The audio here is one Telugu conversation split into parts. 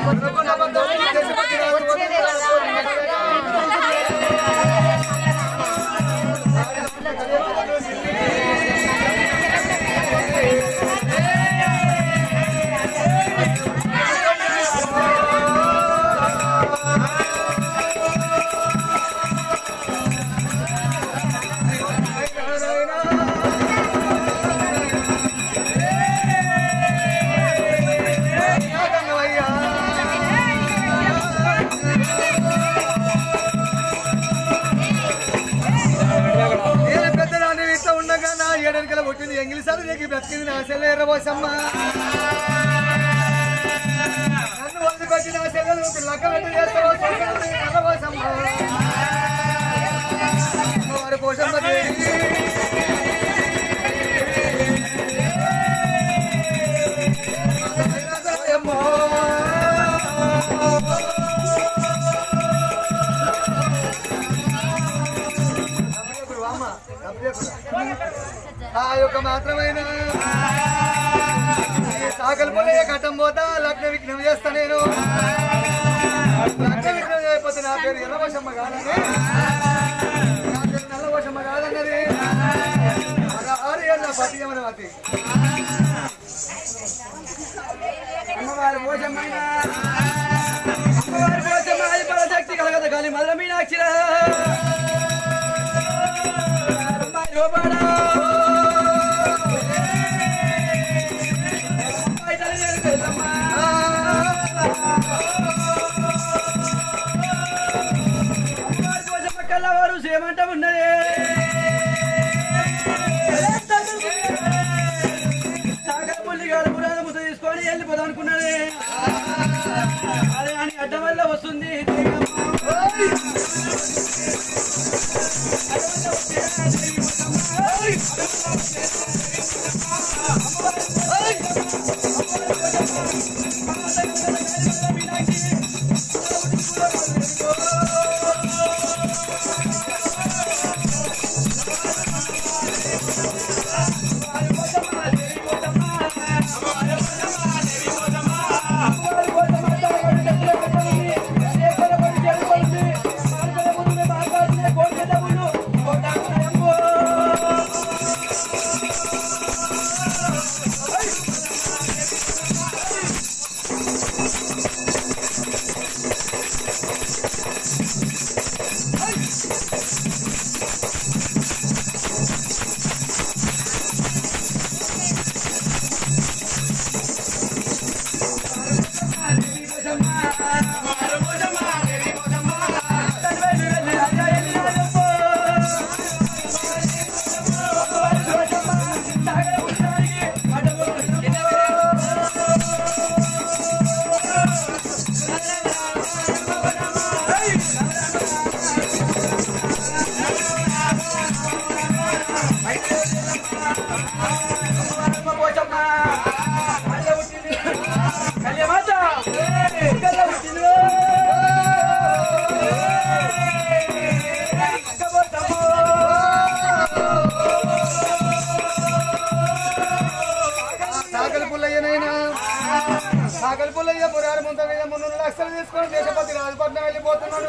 నేను పెద్దదాన్ని ఇట్లా ఉండగా నా ఏడెనకల పుట్టింది ఎంగిలిసారి నీకు బ్రతికింది నా సెల్ల ఎర్రబోసమ్మ నన్ను వదిలిపెట్టి నా సెల్లలు లక్క వెంట చేస్తావో సొంతలు ఎర్రబోసమ్మ వారి పోషమ్మ దేవి. ఆ యొక్క మాత్రమైన ఈ సాకలు పొలే కట్టం పోతా లగ్న విఘ్నం చేస్తా నేను లగ్న విఘ్నం చేయకపోతే నా పేరు ఎర్రవశమ్మ కాదని నా పేరు నల్లవశమ్మ కాదన్నది ఆరు ఏళ్ళ పతియమనవతి అమ్మవారి పోషమ్మైన అమ్మవారి పోషమ్మ అది పరశక్తి కలగద కాలి మధుర మీనాక్షిరా అమ్మాయి లోపడా. అమ్మాయి తల్లి నేను పెద్దమ్మ. అమ్మవారి పోషమ్మ కల్లవారు సేమంట ఉన్నది సాగరపల్లి గారు పురాణ ముద్ద తీసుకొని వెళ్ళిపోదాం అనుకున్నది అదే అని అడ్డం వల్ల వస్తుంది సాకలి పుల్లయ్యనైనా సాకలి పుల్లయ్య పురారు ముంత మీద మున్నూరు లక్షలు తీసుకొని దేశపతి రాజపట్నం వెళ్ళిపోతున్నాడు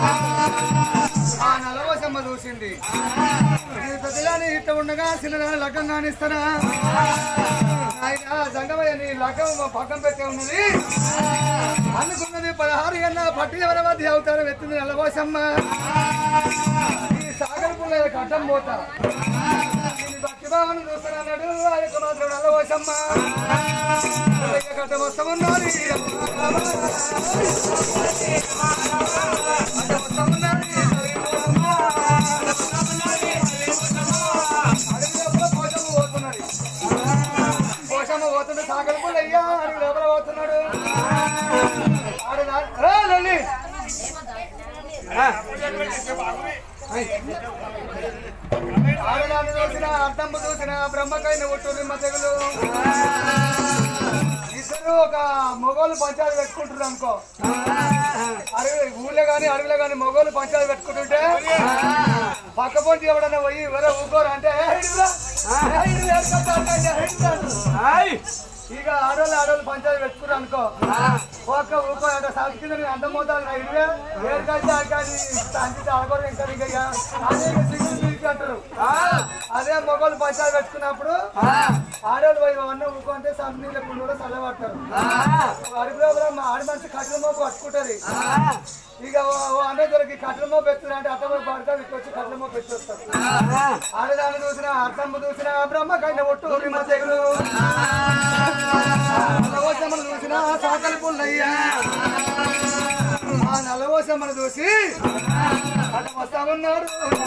ఆ నలవసమ్మ చూసింది ఈ ప్రతిలాని ఇట్ట ఉండగా చిన్న లగ్గం కానిస్తారా ఆయన జంగమయ్య నీ లగ్గం పక్కన పెట్టే ఉన్నది అనుకున్నది పదహారు ఏళ్ళ పట్టి ఎవరి మధ్య అవుతారు ఎత్తింది నలవసమ్మ ఈ సాగర్ పుల్లయ్య కట్టం పోతా ఈ భక్తి భావన చూస్తానన్నాడు ఆ యొక్క మాత్రం నల్లవసమ్మ పుల్లయ్య కట్టం వస్తామన్నది పోషమ్మ పోతుంటే సాగర్ పుల్లయ్య అడిగి లోపల పోతున్నాడు ఆడు నా- రా, లల్లి. ఆడదాన్ని చూసిన అర్థంపు చూసిన బ్రహ్మకైన ఒట్టు తెగులు ఇద్దరు ఒక మొగోళ్ళు పంచాలు పెట్టుకుంటారు అనుకో అడవి ఊళ్ళో గాని అడవిలో గాని మొగోళ్ళు పంచాలు పెట్టుకుంటుంటే పక్క పొంచి ఎవడన్నా పోయి ఎవరో ఊకోరు అంటే "ఏ, ఇడురా, ఏ, ఇడురా, వేసుకొస్తా" అంటే, "ఏ, ఇడురా" అంటారు. ఇక ఆడోళ్ళు ఆడోళ్ళు పంచాయతీ పెట్టుకున్నారు అనుకో ఒక్క ఊకో అంటే సాగు కింద నేను అందం పోతాను ఇదివే ఏడుకైతే కానీ తండ్రి అడగరు ఇంకా ఇంకా ఇక అదే ఇక సింగిల్ పీక్ అంటారు అదే మొగోళ్ళు పంచాయతీ పెట్టుకున్నప్పుడు ఆడోళ్ళు పోయి అన్న ఊకో అంటే సంపనీళ్ళ కుండు కూడా చల్లబడతారు అడుగులో కూడా మా ఆడి మనిషి కట్టెల మోపు పట్టుకుంటది ఇక ఓ- ఓ అన్న దొరికి కట్టెల మోపు ఎత్తున్నా అంటే అత్త పోయి పడతా ఇట్లా వచ్చి కట్టెల మోపు ఎత్తుస్తారు ఆడదాన్ని చూసిన అర్థమ్మ చూసిన బ్రహ్మ కైన ఒట్టు రిమ తెగులు నల్లవోసమ్మను చూసిన సాకలి పుల్లయ్యా ఆ నల్లవోసమ్మను చూసి అటు వస్తా ఉన్నారు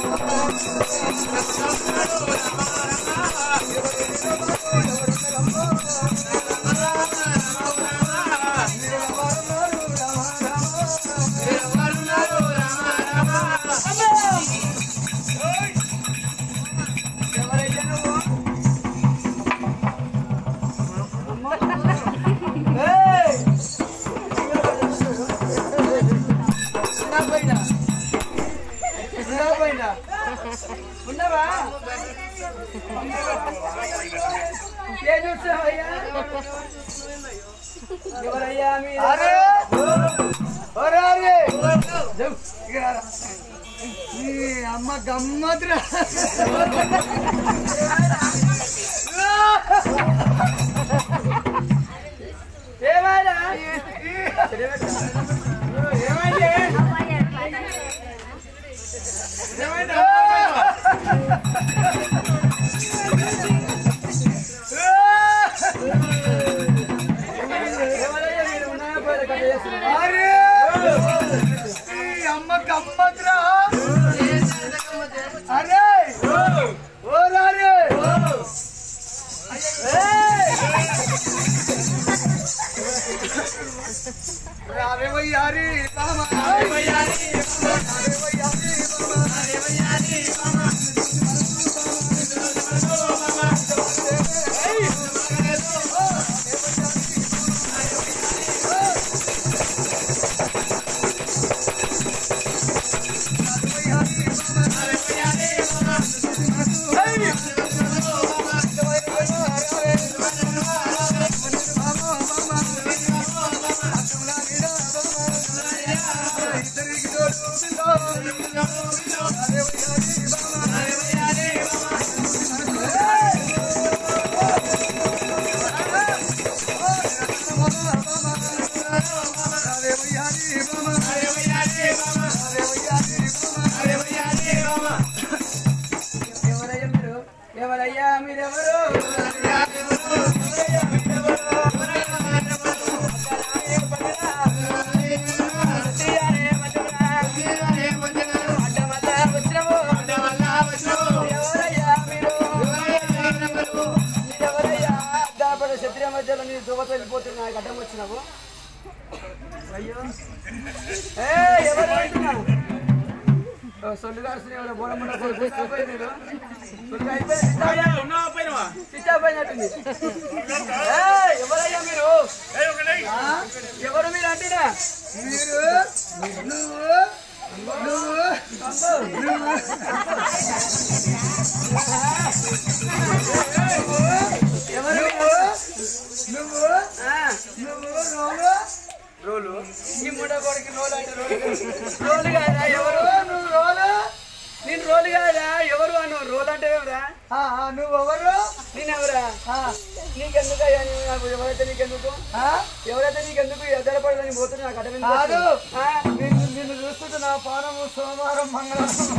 ఉన్నావా ఏ చూసావయ్యా ఎవరయ్యా మీరు అరే ఒరే అరే ఇక రారా. ఈ అమ్మ గమ్మత్రా ఏమైనా ఏమైంది ఏమైంది ఎవరయ్యా మీరు ఉన్నాయా పోయిన కథ చేస్తున్నారు అరే ఈ అమ్మ గమ్మత్రా అరే ఓ రారే రావే వయ్యారి బామ రావే వయ్యారి రావే వయ్యారి బామ రావే వయ్యారి బామ ఎవరయ్యా మీరు ఎవరయ్యా మీరెవరు ఎవరయ్యా మీరు ఎవరయ్యా దాపడ క్షత్రియ మధ్యలో నీ దువ్వత వెళ్ళిపోతున్నా నాకు అడ్డం వచ్చినావు అయ్యో ఏ ఎవరు అంటున్నా ఓ, సొల్లుగా వస్తున్నాయి ఎవరో బోడం బోడం సొల్లు కూర్చోపోయి మీరు సొల్లుగా అయిపోయి చిచ్చాపోయినట్టుంది ఏయ్, ఎవరయ్యా మీరు ఆ? ఎవరు మీరు అంటున్నా మీరు నువ్వు నువ్వు ఎవరు నువ్వు నువ్వు ఆ, నువ్వు రోలు రోలు ఈ ముడ కొడుకు రోలు అంటే రోలు రోలు కాదా ఎవరు నువ్వు రోలు నేను రోలు కాదా ఎవరు అను రోలు అంటే ఎవరా ఆ, ఆ, నువ్వెవరు నేనెవరా ఆ, నీకెందుకయ్యా నేను నాకు ఎవరైతే నీకెందుకు ఆ? ఎవరైతే నీకెందుకు ఎద్దరపడదని పోతుంది నాకు అడ్డం ఎందుకు కాదు వస్తుంది? ఆ? నిన్ను నిన్ను చూస్తుంటే నా పానము సోమవారం మంగళవారం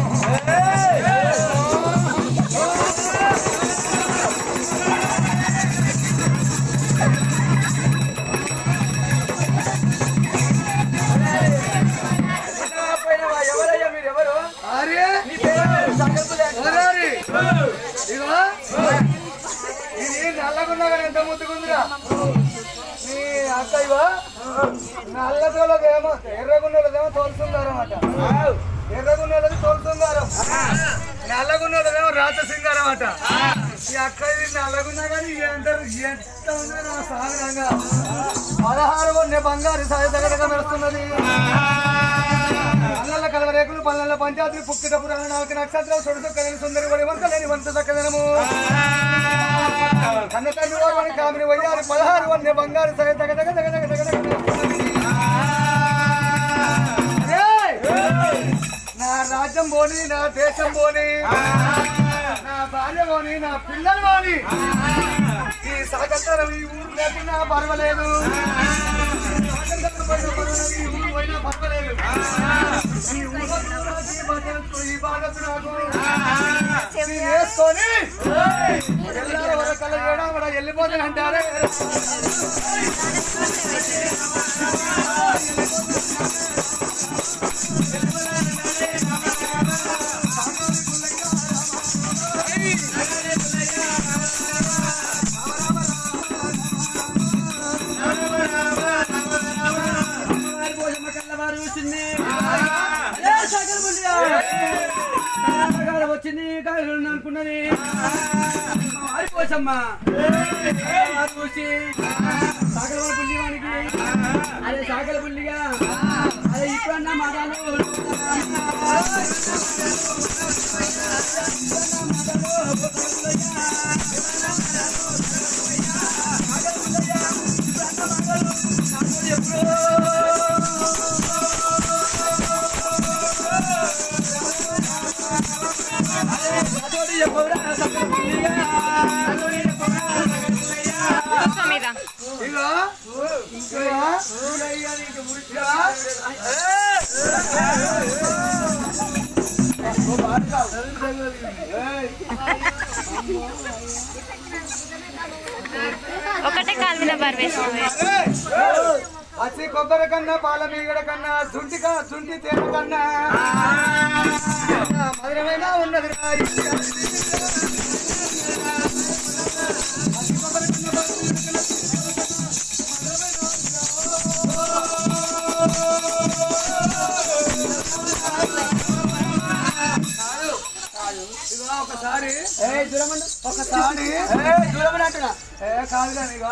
పోయినావా? ఎవరయ్యా మీరు ఎవరు అరే నీ పేరు సంకల్ప ఓరారి ఇదిగో ఇది నల్లగున్నా కానీ ఎంత ముద్దుకుందిరా నీ అక్క ఇవో నల్లతోళ్ళదేమో ఎర్రగున్నోళ్ళదేమో తోలుతుందారం అట ఎర్రగున్నోళ్ళది తోలుతుందారం నల్లగున్నోళ్ళదేమో రాత సింగారం అట ఈ అక్క ఇది నల్లగున్నా కానీ ఎంత ఎంత ఉందో నా సాగరంగా పదహారు కొన్నే బంగారు సాయ తగడగా నడుస్తున్నది అల్లల కలవరేకులు పల్లెల పంచాయతీ పుక్కిట పురాణ నాలుగు నక్షత్రం సొడుసు కదని సుందరి వడి వంక లేని వంత చక్కదనము కన్న తండ్రి వారు కామిని వయ్యారు పదహారు వన్య బంగారు సగ తగ తగ తగ తగ తగ తగ ఏయ్! నా రాజ్యం పోని నా దేశం పోని నా భార్య పోని నా పిల్లలు పోని ఈ సాగంతరం ఈ ఊరు లేకున్నా పర్వాలేదు సాగంతరం పోయినా పర్వాలేదు, ఈ ఊరు పోయినా పర్వాలేదు ఈ ఊరు ఈ బాధకు ఈ బాధకు నాకు నేను వేసుకొని ఎల్లాల వరకు కళ్ళ చేయడం కూడా వెళ్ళిపోతాను అంటారే వారి పోషమ్మ కళ్ళవారు చూసింది. అదే సకల బుల్లిగా. కాలం వచ్చింది కాయలు అనుకున్నది వారి పోషమ్మ వారు చూసి సకల వారి బుల్లివానికి అదే సకల బుల్లిగా అదే ఇప్పుడన్నా మాటలు మీద ఇగో ఇగో ఇగో ఒకటే కాలు మీద బరివేసింది పచ్చి కొబ్బరి కన్నా పాల మీగడ కన్నా శుంఠి కా శుంఠి తేమ కన్నా మధురమైన ఉన్నది రా ఈ ఇదిగో ఒకసారి ఏ దూరమండు ఒకసారి ఏ దూరమండు అంటున్నా ఏ కాదు కానీ ఇగో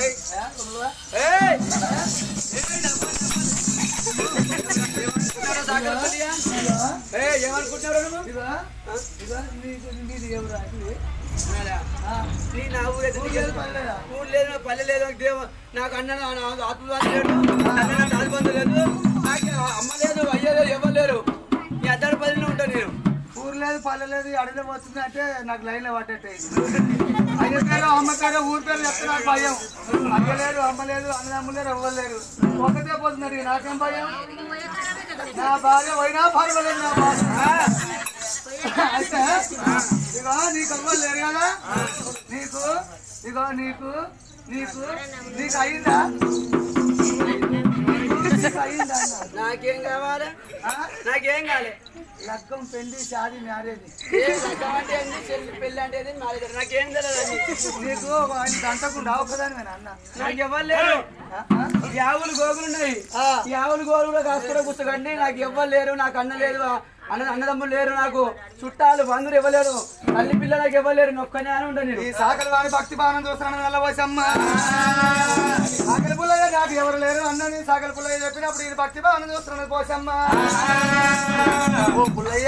ఏ ఏమనుకుంటున్నారు నువ్వు ఇగో ఇగో నీకు నీది ఎవరు అది నీ నా ఊరైతే నీకు లేదు ఎందుకు? పర్లేదా? ఊరు లేదు నాకు పల్లె లేదు నాకు దేవ నాకు అన్న నా ఆత్మవాది లేడు అన్న నాకు ఆత్మబంధు లేదు నాకు అమ్మ లేదు అయ్య లేదు ఎవరు లేరు నీ అద్దరు పదిలో ఉంటాను నేను ఊరు లేదు పల్లె లేదు అడవిలో వచ్చిందంటే నాకు లైన్ లో పట్టేట్టే అయ్య పేరు అమ్మ పేరు ఊరి పేరు చెప్తే నాకు భయం అయ్య లేరు అమ్మ లేదు అన్నదమ్ములు లేరు ఎవ్వరు లేరు ఒకటే పోతున్నారు ఇక నాకేం భయం నా భార్య పోయినా పర్వాలేదు నా భార్య అయితే ఇగో నీకు ఎవ్వరు లేరు కదా నీకు ఇగో నీకు నీకు నీకు అయిందా నీకు అయిందా అన్న? నాకేం కావాలి ఆ? నాకేం కావాలి లగ్గం పెళ్లి షాది మ్యారేజ్ ఏ లగ్గం అంటే ఏంది, చెల్లి పెళ్ళి అంటే ఏంది, మ్యారేజ్ అంటే నాకేం తెలియదు అది. నీకు ఆయన దంతకుండా ఒక్కదాని అన్న నాకు ఎవరు లేరు ఆ? ఆ? ఈ ఆవులు గోగులు ఉన్నాయి ఆ. ఈ ఆవులు గోగులు కూడా కాసుకునే కూర్చోకండి నాకు ఎవ్వరు లేరు నాకు అన్న లేదు అన్న అన్నదమ్ములు లేరు నాకు చుట్టాలు బంధువులు ఇవ్వలేరు తల్లి పిల్ల నాకు ఇవ్వలేరు నొక్కనే అని ఉంటాను నేను ఈ సాకలి వారి భక్తి బాణం చూస్తున్నాను నల్లవసమ్మ సాకలి పుల్లయ్య నాకు ఎవరు లేరు అన్నని సాకలి పుల్లయ్య చెప్పినప్పుడు ఇది భక్తి బాణం చూస్తున్నాను పోసమ్మ ఓ పుల్లయ్య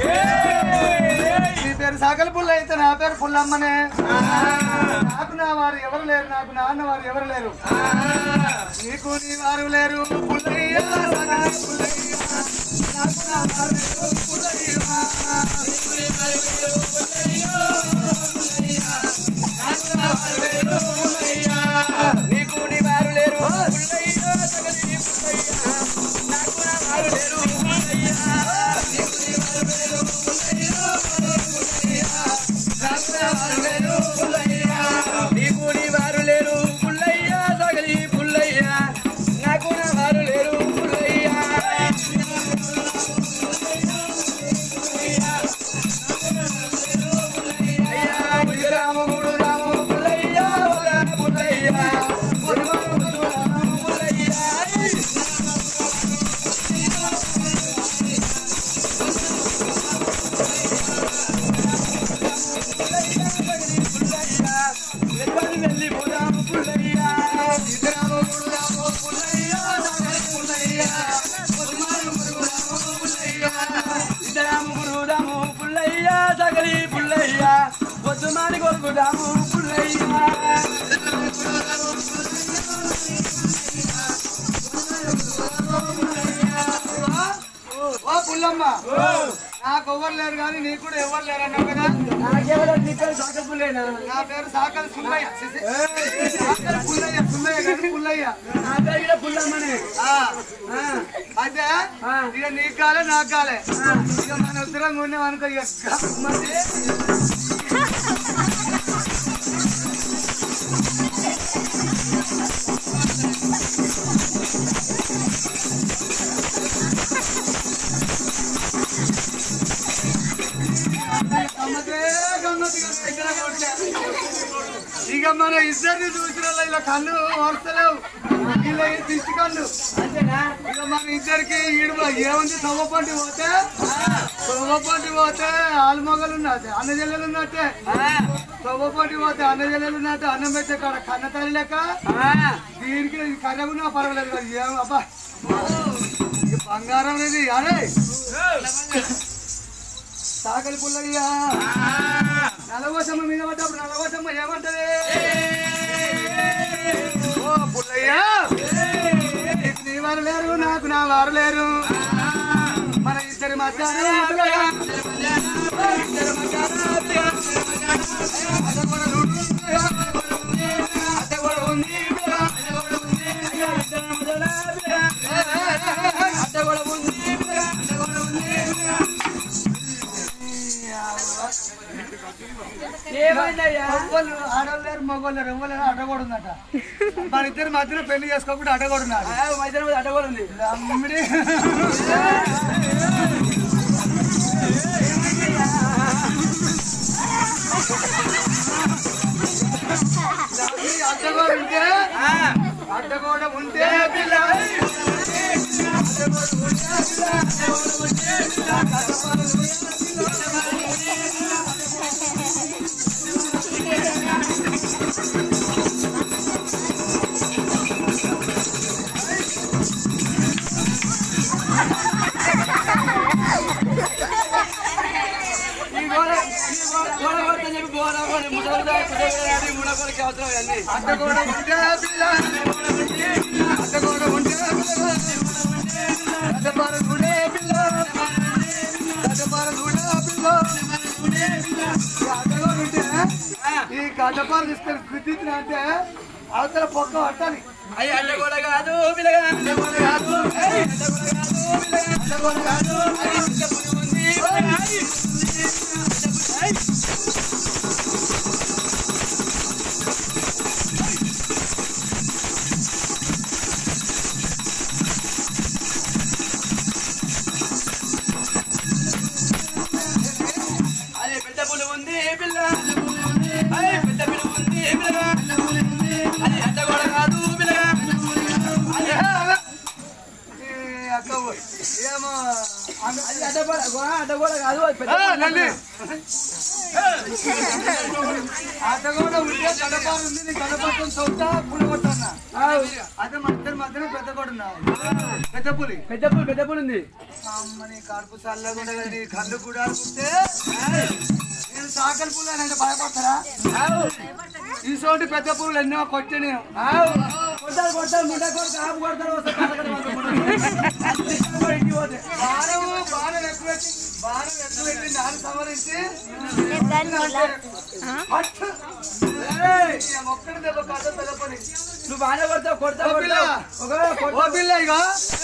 నీ పేరు సాకలి పుల్ల అయితే నా పేరు పుల్లమ్మనే నాకు నా వారు ఎవరు లేరు నాకు నాన్న వారు ఎవరు లేరు నీకు నీ వారు లేరు పుల్లయ్య సాకలి పుల్లయ్య నాకు నా వారు లేరు పుల్లయ్య నీకు నీ వారు లేరు పుల్లయ్య, సగలి పుల్లయ్య. నాకు నా వారు లేరు పుల్లయ్య. నీకు నీ వారు లేరు పుల్లయ్య, పుల్లయ్య. నాకు నా వారు లేరు పుల్లయ్య. నీకు నీ వారు లేరు పుల్లయ్య, సగలి పుల్లయ్య. నాకు నా వారు లేరు పుల్లయ్య. పుల్లమ్మ నాకు ఎవరు లేరు కానీ నీకు కూడా ఎవరు లేరు అన్నావు కదా నాకేమో నీ పేరు సాకల్ పుల్లేనా నా పేరు సాకల్ సుల్లయ్య సాకల్ పుల్లయ్య పుల్లయ్య కానీ పుల్లయ్య నా పేరు కూడా పుల్లమ్మనే ఆ, ఆ, అయితే ఆ. ఇక నీకు కాలే నాకు కాలే ఇక మన ఉత్తరంగా ఉన్నాం అనుకో ఇక మరి గమ్మతే గమ్మతి ఇక్కడ కొట్టా. ఇక మన ఇద్దరిని చూసిన వాళ్ళ ఇలా కళ్ళు వరసలేవు ఇలా ఈ దిష్టి కళ్ళు అంతేనా ఇక మన ఇద్దరికి ఈడు ఏముంది తవ్వపంటి పోతే తవ్వపంటి పోతే ఆలుమొగలు ఉన్నట్టే అన్న జల్లెలు ఉన్నట్టే ఆ, తవ్వపంటి పోతే అన్న జల్లెలు ఉన్నట్టు అన్నం పెట్టే కాడ కన్న తల్లి లెక్క ఆ, దీనికి కర్రగున్నా పర్వాలేదు కదా ఏం అబ్బా ఇది బంగారం అనేది అరే సాగలి పుల్లయ్యా నలవసమ్మ మీద పడ్డప్పుడు నలవసమ్మ ఏమంటది ఓ పుల్లయ్యా నీకు నీ వారు లేరు నాకు నా వారు లేరు మన ఇద్దరి మధ్యాహ్నం పుల్లయ్యా. ఇద్దరి మధ్యాహ్నం అదే కూడా ఉంది పుల్లయ్యా. అదే కూడా ఉంది పుల్లయ్యా. అదే కూడా ఉంది పుల్లయ్యా. అదే కూడా ఉంది పుల్లయ్యా. ఏమైందయ్యా మగవాళ్ళు ఆడవాళ్ళు లేరు మగవాళ్ళు లేరు ఎవరు లేరు అడ్డగోడు ఉందట మన ఇద్దరు మధ్యలో పెళ్లి చేసుకోకుండా అడ్డగోడు ఉన్నారు ఆ, మధ్యాహ్నం మీద అడ్డగోలు ఉంది అమ్మిడి అడ్డగోడు ఉంటే అడ్డగోడ ఉంటే పిల్ల ఈ గోడ ఈ గోడ గోడ కొడతాని చెప్పి గోడ కొని ముసలిదా కుదరదాడి మునకొలకి అవసరం అన్ని అడ్డగోడ ఉంటే పిల్ల అడ్డగోడ ఉంటే పిల్ల అడ్డపార గుడే పిల్ల అడ్డపార గుడే పిల్ల ఈ అడ్డగోడ ఉంటే ఈ గడ్డపార తీసుకొని గుద్దించిన అంటే అవతల పొక్క పట్టాలి అయ్యి అడ్డగోడ కాదు పిల్లగా అడ్డగోడ కాదు ఏయ్, అడ్డగోడ కాదు పిల్ల అడ్డగోడ కాదు ఏయ్, అడ్డగోడ ఉంది పిల్ల. అదే పెద్ద పులి ఉంది పిల్ల అదే పెద్ద పులి ఉంది పిల్లగా అది అడ్డగోడ కాదు పిల్లగా అదే, అదే. ఈ అక్క పోయి. ఏమో అన్న- అది అడ్డగోడ గోడ అడ్డగోడ కాదు అది పెద్ద ఆ, పులి. నంది. అడ్డగోడ ఉంటే గడపారు ఉంది నీ గడపట్టుకుని చౌట పులగొట్టన్నా ఆవ్. అదే మన ఇద్దరి మధ్యన పెద్ద కూడా ఉన్నావు పెద్ద పులి పెద్ద పులి పెద్ద పులి ఉంది అమ్మ నీ కడుపు చల్లగా ఉండగా నీ కళ్ళు కూడా అనుకుంటే నేను సాకలి పులి అని అంటే భయపడతారా ఈ చోటు పెద్ద పులులు ఎన్నో కొట్టిన ఆవ్. కొడతారు కొడతారు ముండ కొడతారు ఆపు కొడతారు వస్తారు కాళ్ళ కడ వాళ్ళు. ఇంటికి పోతే బాణం బాణం ఎక్కువ పెట్టి బాణం ఎక్కువ పెట్టి నాలుగు సంవరించి పట్టు. ఏయ్, ఈ ఒక్కడి దెబ్బ కథ పెద్ద పని నువ్వు బాగానే కొడతావు కొడతావు ఓ పిల్ల. కొడతావు ఒకవేళ ఓ కొడతావు పిల్ల ఇక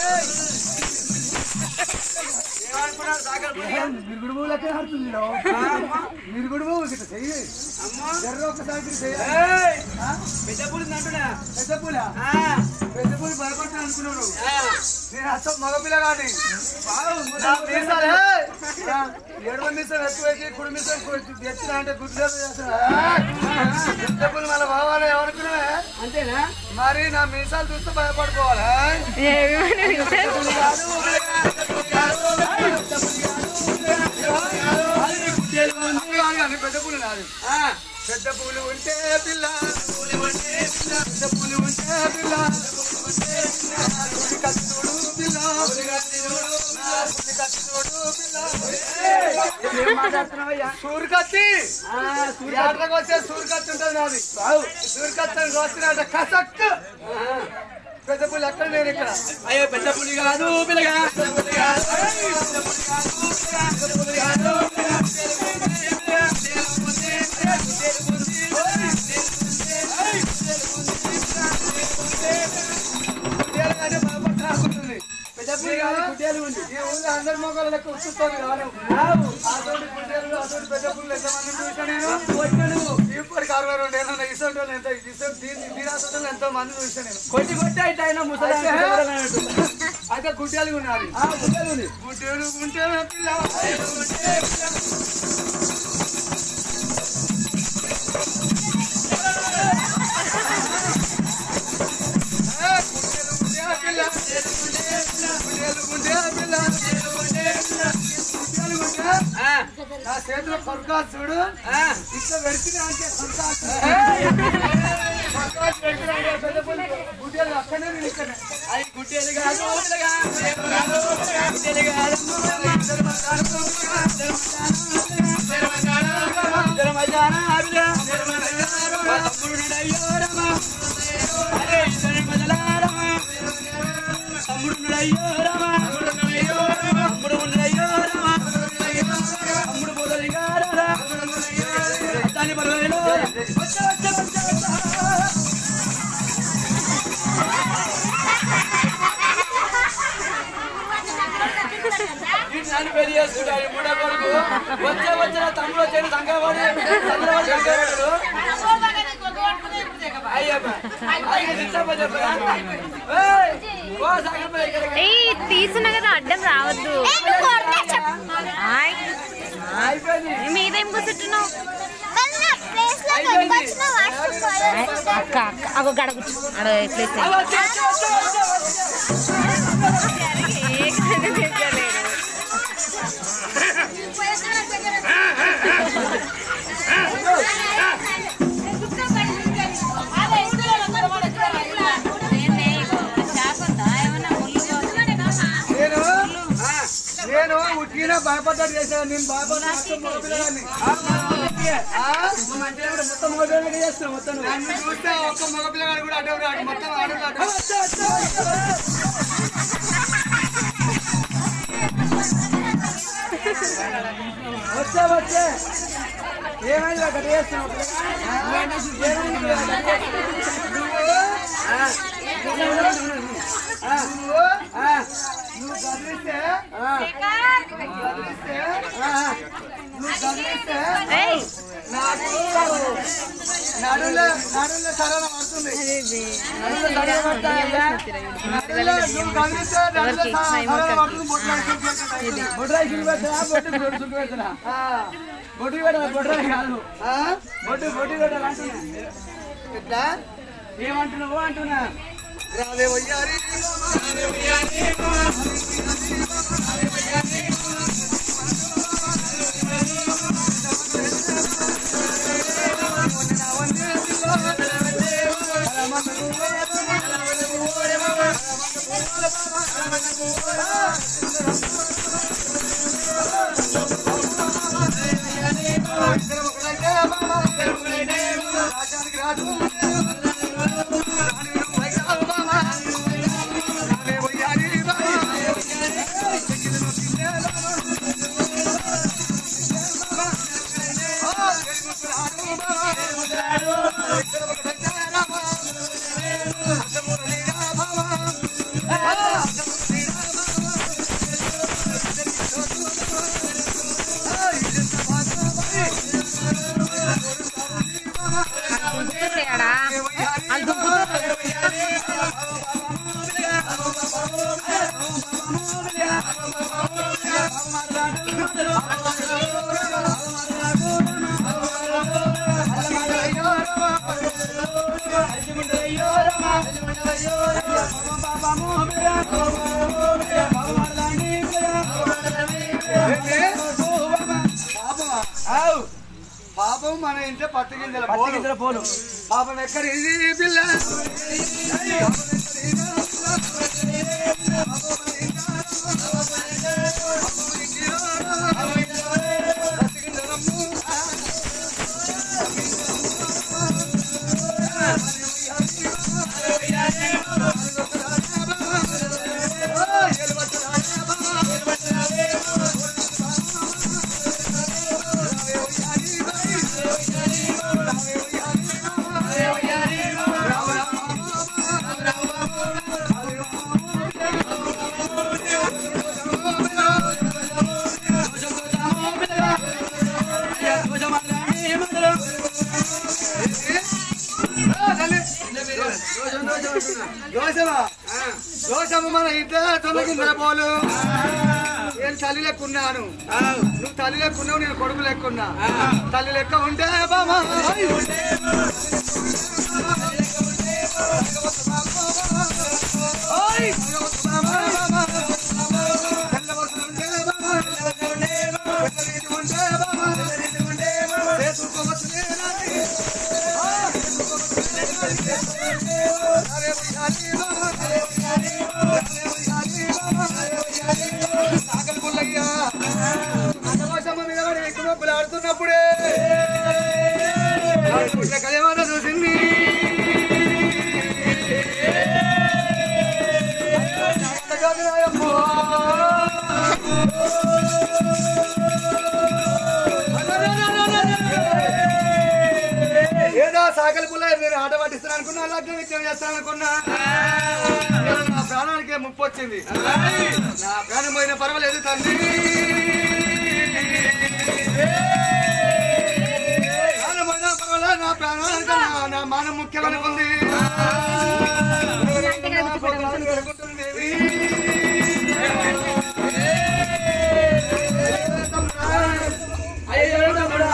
ఏమనుకున్నారు సాగర్ పులి? మిరుగుడు పువ్వు లెక్క ఆడుతుంది మిరుగుడు పువ్వు ఇట్లా చెయ్యి ఎర్ర ఒక్కసారి ఇట్లా చెయ్యి ఏయ్, ఆ? పెద్ద పులి ఉంది అంటున్నా పెద్ద పులా ఆ, పెద్ద పులి భయపడతాను అనుకున్నాను ఆ. నేను అసలు మగపిల్ల కానీ నా మీసాలు, ఏయ్! నా ఏడవ మీసం ఎక్కువ వేసి కుడి మీసం తెచ్చిన అంటే గుడ్డు పెద్ద పులి మళ్ళీ బావాలని ఏమనుకున్నావే అంతేనా మరి నా మీసాలు చూస్తే భయపడిపోవాలి పెద్ద పూలు నాది ఆ, పెద్ద పూలు ఉంటే పిల్ల పెద్ద పూలు ఉంటే పిల్ల పులి కత్తి చూడు పిల్ల పులి కత్తి చూడు పిల్ల ఏం మాట్లాడుతున్నావయ్యా సూరికత్తి ఆ, సూర్య యాత్రకు వచ్చే సూరికత్తి ఉంటుంది నాది సూరికత్తి కోస్తున్నట్ట కసక్ పెద్ద పులి అక్కడ నేను ఇక్కడ అయ్యో పెద్ద పులి కాదు పిల్లగా కుట్టేయాలంటే భయపడి రాకుంటుంది. పెద్ద పులి కాదు కుట్టేలు ఉంది ఈ ఊళ్ళో అందరి మొక్కలు లెక్క ఉచ్చుతోంది కాదు రావు అతోటి కుట్టేలు అతోటి పెద్ద పుల్లు ఎంతమంది చూసా నేను కొట్టాడు ఇప్పటికి అరవై రెండు ఏళ్ళు ఉన్నాయి ఇసోటి వాళ్ళు ఎంత ఇసోటి దీని దీని హాస్పిటల్ ఎంతో మంది చూసా నేను కొట్టి కొట్టి అయితే ఆయన ముసలి అయితే గుడ్డేలు ఉన్నది కుట్టేలు ఉంది గుడ్డేలు గుంటేలు పిల్ల నా చేతిలో కొరకాలు చూడు ఇట్లా పెడితే అంటే కొరకాలు పెడితే పెద్ద పులి గుడ్డేలు అక్కడనే నేను ఇక్కడనే అది గుట్టేలు కాదు పిల్లగా గుట్టేలు కాదు ధర్మజాన అభిలా తమ్ముడు నడయ్యో రమ అరే ఇతని మొదలారమ తమ్ముడు నడయ్యో రమ తమ్ముడు నడయ్యో రమ తమ్ముడు మొదలిగారా దాని పర్వాలేదు వచ్చ వచ్చ వచ్చ వచ్చ నన్ను పెళ్లి చేసుకుంటాడు మూడో కొడుకు వచ్చే వచ్చిన తమ్ముడు వచ్చాడు సంగవాడు చంద్రవాడు సంగవాడు ఏయ్ తీసున్నా కదా అడ్డం రావద్దు ఆయ్. మీదేం కూర్చుంటున్నావు అక్క అక్క అగో గడ కూర్చో అడ ప్లేస్ నేను నేను ఉట్టిన భయపడ్డాడు చేశాను నేను భయపడ్డా మగపిల్లగాన్ని మొత్తం మోటార్ చేస్తున్నాం మొత్తం నన్ను చూస్తే ఒక్క మగపిల్లగాడు కూడా అడ్డం రాడు మొత్తం ఆడలు అడ్డం వచ్చే వచ్చే ఏమైంది అక్కడ చేస్తున్నావు నువ్వు నువ్వు గదిలిస్తే గదిలిస్తే నువ్వు గదిలిస్తే ఏయ్ నాకు నడుల నడుల సరళ పడుతుంది నడుల నువ్వు గదిలిస్తే నడుల సరళ పడుతుంది బొట్టు బొడ్రాయి చుట్టు పెట్టరా బొట్టు బొట్టు చుట్టు పెట్టరా బొట్టు పెట్టరా బొడ్రాయి కాదు బొట్టు బొట్టు పెట్టరా అంటున్నా ఎట్లా ఏమంటున్నావు అంటున్నా రావే వయ్యారి రాజానికి రాజు తేడా అంత పాపం మన ఇంట్లో పత్తి గింజల పత్తి పోలు. గింజల పోలు పాపం ఎక్కడ ఇది పిల్ల దోషము మన ఇంట్లో తొలగిందిన పోలు నేను తల్లి లెక్కున్నాను నువ్వు తల్లి లెక్కున్నావు నేను కొడుకు లెక్కున్నా తల్లి లెక్క ఉంటే బామా ఓయ్! బామా, బామా. తెల్లవసం ఉంటే బామా, తెల్లనీటి ఉంటే బామా, చేతుకోవచ్చు నేనని. ఆ, చేతుకోవచ్చు నేనని. అరే ఉయ్యాలి బామా, అరే ఉయ్యాలి బామా, అరే ఉయ్యాలి బామా, అరే ఉయ్యాలి బామా. సాగలు పుల్లయ్యా. ఆకాశమ్మ మీద పడి ఎక్కువ నొప్పులు ఆడుతున్నప్పుడే పుట్టిన కళ్యాణ చూసింది ఏదో సాగలి పుల్ల నేను ఆట పట్టిస్తాను అనుకున్నా లగ్నం విజయం చేస్తాను అనుకున్నా ఇవాళ నా ప్రాణానికి ముప్పు వచ్చింది నా ప్రాణం పోయినా పర్వాలేదు తండ్రి ప్రాణం పోయినా పర్వాలేదు నా ప్రాణానికి నా- నా మానం ముఖ్యమనుకుంది అయ్యో తమ్ముడా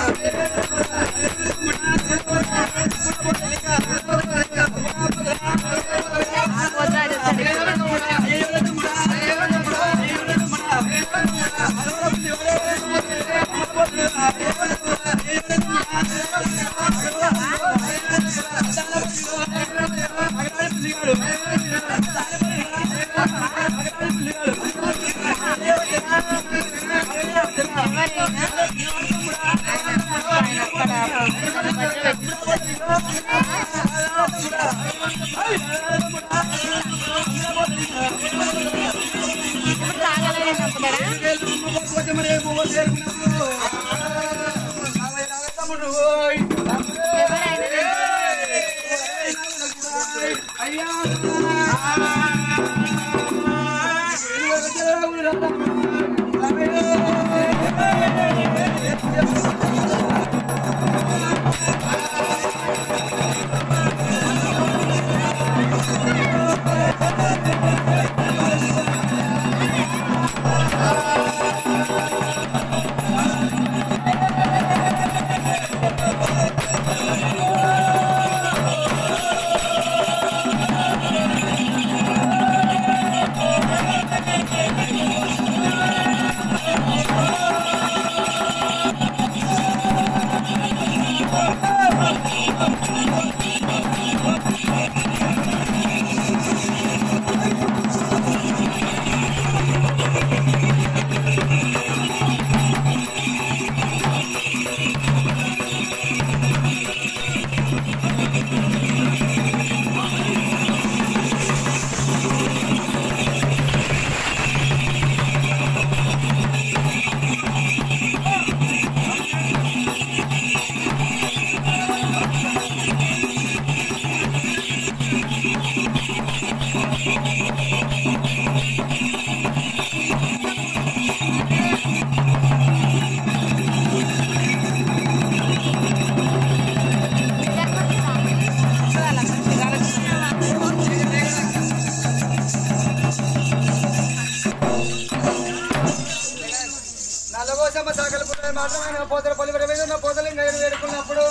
నల్లగోసమ్మ సాగల పుట్టిన మాత్రమే పోతల పలివర మీద నా పోతలు ఇంకా వేడుకున్నప్పుడు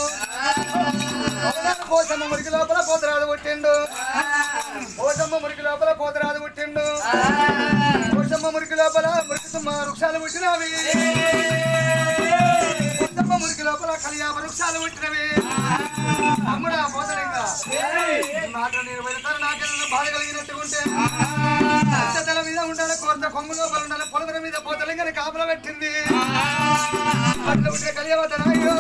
పోసమ్మ మురికి లోపల పోతరాదు పుట్టిండు పోసమ్మ మురికి లోపల పోతరాదు పుట్టిండు పోసమ్మ మురికి లోపల మురికి వృక్షాలు పుట్టినవి పోసమ్మ మురికి లోపల కలియాప వృక్షాలు పుట్టినవి అమ్ముడా పోతలింగా ఈ మాట నేను వెళ్తాను నాకేదైనా బాధ కలిగినట్టు ఉంటే అచ్చతల మీద ఉండాలి కోర్త కొమ్ము లోపల ఉండాలి పొలవర మీద పోతలింగని కాపల పెట్టింది అట్లా ఉంటే కలియవతనాయ్యో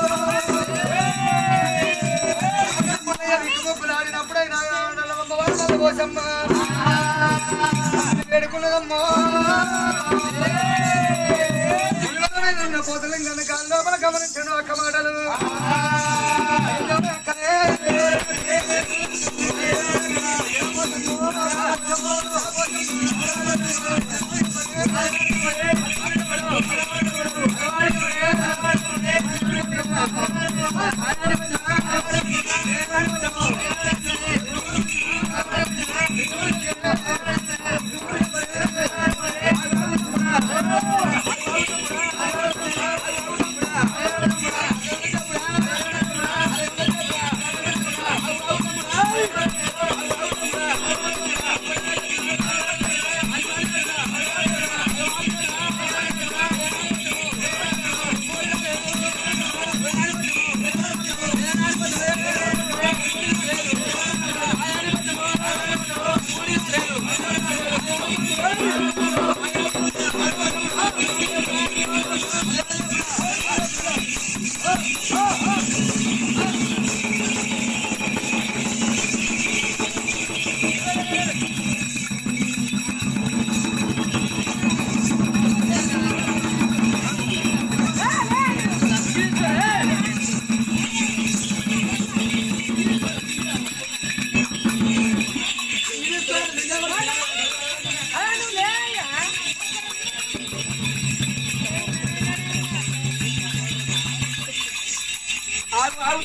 విట్టుకొప్పులాడినప్పుడైనా నల్లమ్మ వాళ్ళ కోసమ్మ వేడుకున్నదమ్మా పోతలింగని కాళ్ళ లోపల గమనించను అక్క మాటలు అయ్యో అక్కనే ఆ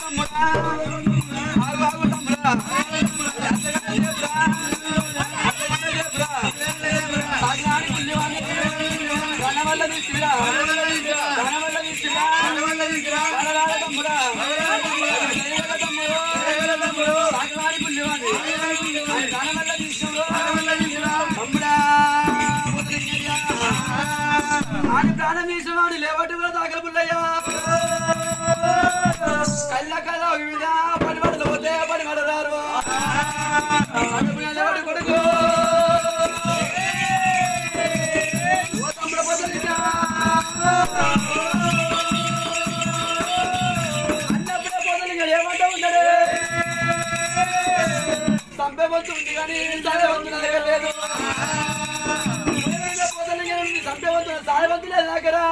తమ్ముడా ఆగు ఆగు తమ్ముడా ఎంతగానో చెప్పురా ఎంతగానో చెప్పురా సాగినాడి పుణ్యవాణి ధన వల్ల తీసిరా ధన వల్ల తీసిరా ధనరాల తమ్ముడా దయగల తమ్ముడు సాగినాడి పుణ్యవాణి ధన వల్ల తీసిడు తమ్ముడా వదిలింగయ్యా. ఆడి ప్రాణం తీసినవాడు లేవట్టు కూడా దాఖలు పుల్లయ్యా కళ్ళ కళ్ళ ఒక విధ పని పడలు పోతే పని పడరారు లేవడు కొడుకు ఓ తమ్ముడు పొద్దునికా. అన్నప్పుడే పొద్దునికా ఏమంటా ఉన్నాడు చంపే వంతు ఉంది కానీ చదివే వంతు నా దగ్గర లేదు పొద్దునికా ఉంది, చంపే వంతు సాయ వంతు లేదు నా దగ్గర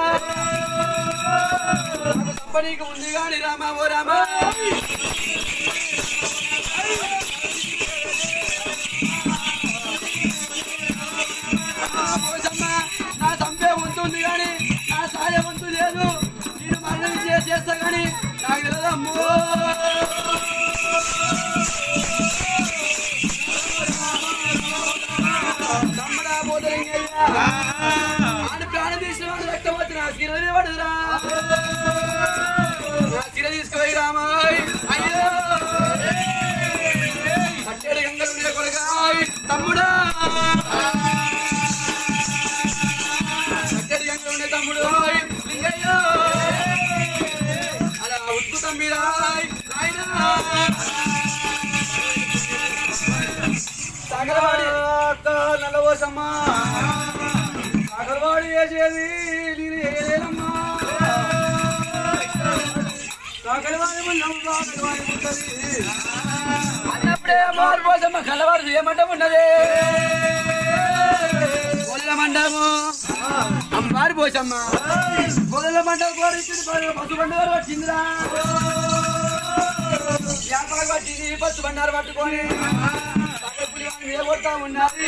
నాకు తప్ప నీకు ఉంది కానీ రామా ఓ రామా పోసమ్మ, నా చంపే ఉంటుంది కానీ నా సాయ వంతు లేదు నేను మరణం చే- చేస్తా కానీ నాకు తెలియదు అమ్మో తమ్ముడా పోతలింగయ్యా. ఆడి ప్రాణం తీసిన వాడు రక్తం వచ్చి నా శిర మీద పడుదురా నా శిర తీసుకుపోయి రామాయ్ అయ్యో కట్టేడు గంగలు ఉండే కొడుకాయ్ తమ్ముడా కట్టేడు గంగలు ఉండే తమ్ముడు లింగయ్యో అలా ఉత్తు తమ్మిరాయ్ నాయనా సాగరవాడి అక్క నల్లవోసమ్మ సాగరవాడి వేసేది నేను ఏదేనమ్మా సాగరవాడి ముళ్ళం సాగరవాడి ముట్టది అన్నప్పుడే మారు పోసమ్మ కలవాడు ఏమంటే ఉన్నది గొల్ల మండము అమ్మారి పోసమ్మ గొల్ల మండపం కూడా ఇచ్చింది పసు బండారు వచ్చిందిరా వ్యాపారం పట్టింది పసు బండారు పట్టుకొని సగపులి వాడిని నిలబడతా ఉన్నది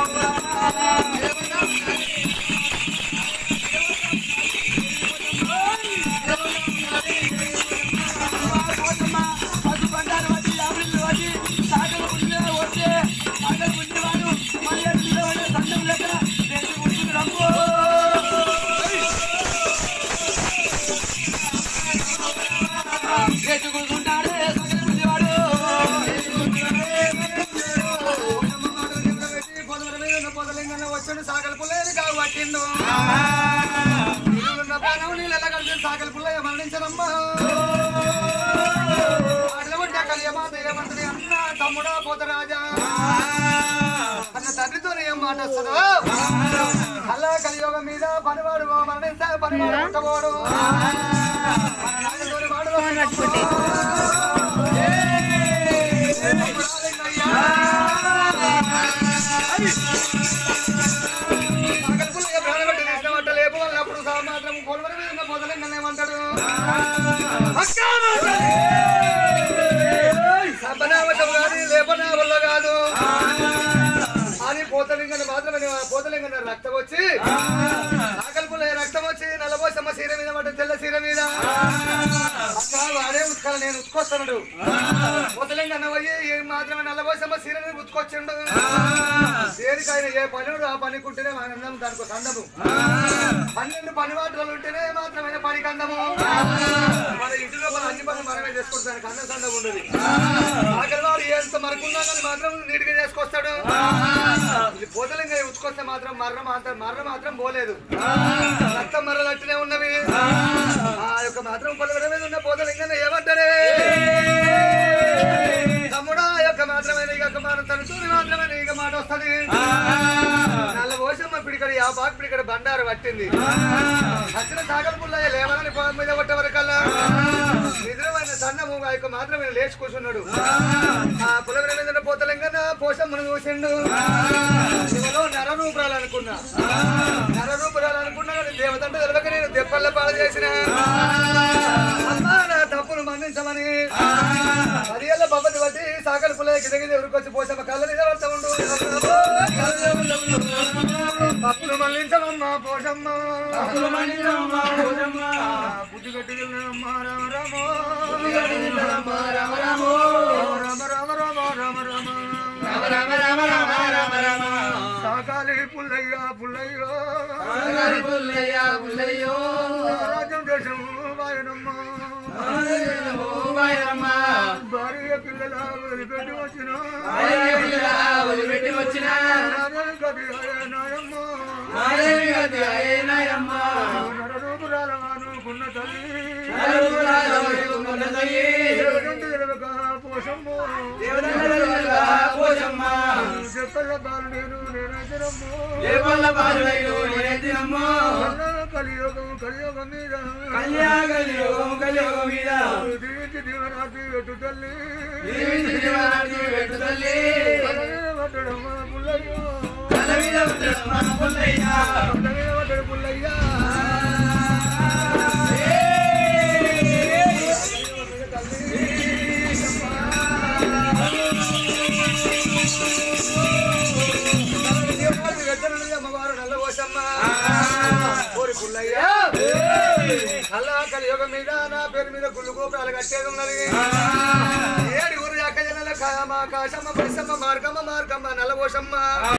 పసు బండారు వచ్చి యాభైలు వచ్చి సాగలు పుణ్య వచ్చే సాగలు పుణ్యవాడు మన ఎదురు సందం లెక్క నేను కూర్చుని రమ్ము ఎత్తుకుంటాడే సగలు పుణ్యవాడు వచ్చాడు సాగల పుల్లయ్య కావు పట్టిండు నీళ్ళున్న ప్రాణం నీళ్ళు ఎలా కలిసి సాగల పుల్లయ్య మరణించనమ్మా అట్లా కలియమా ఏమంటది అన్న తమ్ముడా పోతరాజా అన్న తండ్రితో ఏం మాట వస్తుందో అలా కలియోగం మీద పనివాడు మరణించా పనివాడు పుట్టబోడు మన నాన్నతోని వాడు పగలపుల్లయ్య ప్రాణపెట్టి తీసినవంట లేపు అన్నప్పుడు మాత్రం కొలవరి మీద ఉన్న పొదలింగని ఏమంటాడు సంపనావటం కాదు లేపనా వల్ల కాదు అది పోతలింగని మాత్రమే పోతలింగని రక్తం వచ్చి ఆకలిపుల్లయ్య రక్తం వచ్చి నల్లబోసమ్మ సీర మీద పడ్డ తెల్ల సీర మీద అక్క వాడే ఉత్కాల నేను ఉత్కొస్తున్నాడు పోతలింగన్న పోయి ఏ మాత్రమే నల్లబోసమ్మ సీర మీద ఉత్కొచ్చిండు దేనికైనా ఏ పనుడు ఆ పని కుంటేనే ఆనందం దానికి సందము పన్నెండు పని వాటలు ఉంటేనే మాత్రమే పని కందము మన ఇంటిలో మన అన్ని పనులు మనమే చేసుకుంటాం దానికి అన్న సందం ఉండదు ఆఖరి వాడు ఎంత మరకున్నా కానీ మాత్రం నీట్గా చేసుకొస్తాడు ఇది పోతలింగా ఉచ్చుకొస్తే మాత్రం మర్ర మాత్రం మర్ర మాత్రం పోలేదు రక్తం మర్రలట్టునే ఉన్నవి ఆ యొక్క మాత్రం పొలగడ మీద ఉన్న పోతలింగా ఏమంటారే తమ్ముడా ఆ యొక్క మాత్రమే నీకు మాట తనుచూరి మాత్రమే నీకు మాట వస్తుంది నల్ల పోసమ్మ పిడికడ ఆ బాకు పిడికడ బండారు పట్టింది వచ్చిన సాగల పుల్లయ్య లేవనని పొలం మీద కొట్టే వరకల్లా నిద్రమైన సన్నము ఆ యొక్క మాత్రమే లేచి కూర్చున్నాడు ఆ పులగడ మీద పోతలింగన పోసమ్మను చూసిండు శివలో నర రూపాలు అనుకున్నా నర రూపాలు అనుకున్నా కానీ దేవతంటే తెలవక నేను దెప్పల్ల పాలు చేసిన అమ్మా నా తప్పును మన్నించమని అది ఎలా బొబ్బది బట్టి సాగల పుల్లయ్య గిదగిది ఎవరికొచ్చి పోసమ్మ కళ్ళ మీద పడతా ఉండు అప్పులు మళ్ళించమమ్మా పోషమ్మ అప్పులు మన్నించమ్మా పోషమ్మ. బుద్ధి కట్టుకెళ్ళమ్మా రామ రామో రామ రామ రామో. రామ రామ రామ రామ రామ రామ రామ రామ రామ రామ రామ. సాకాలి పుల్లయ్య పుల్లయ్యో బంగారు పుల్లయ్య పుల్లయ్యో. రాజ్యం దేశం వాయనమ్మ ఆనందమో వాయనమ్మ. భార్య పిల్లల వదిలిపెట్టి వచ్చిన మాయల పిల్ల వదిలిపెట్టి వచ్చిన నాదేవి గది నాయమ్మ మాదేవి గతి అయ్యేనాయమ్మ. నరరూపురాల అనుకున్న తల్లి నలుగురాల వడుకున్న తల్లి. దేవుడంటే ఎరగక పోషమ్మ దేవదండల పోషమ్మ. చెప్పల బాలు నేను నేనైతేనమ్మ ఏ పల్ల పాలువైలు నేనెత్తినమ్మో. కలియోగం కలియోగం మీద కళ్యాగలియోగం కలియోగం మీద దీవించి దీవనాటి పెట్టు తల్లి దీవించి దీవనాటి పెట్టు తల్లి. కలవే పట్టడమ్మ పుల్లయ్య కళ్ళ మీద ఉండడం మన పుల్లయ్య. కలవే పట్టడు పుల్లయ్య అమ్మవారు నల్లబోసమ్మ ఓరి పుల్లయ్య అల్లా కలియుగం మీద నా పేరు మీద గుళ్ళు గోపురాలు కట్టేది ఉన్నది ఏడు ఊరు అక్క జనాల కామ కాశమ్మ పరిసమ్మ మార్గమ్మ మార్గమ్మ నల్లబోసమ్మ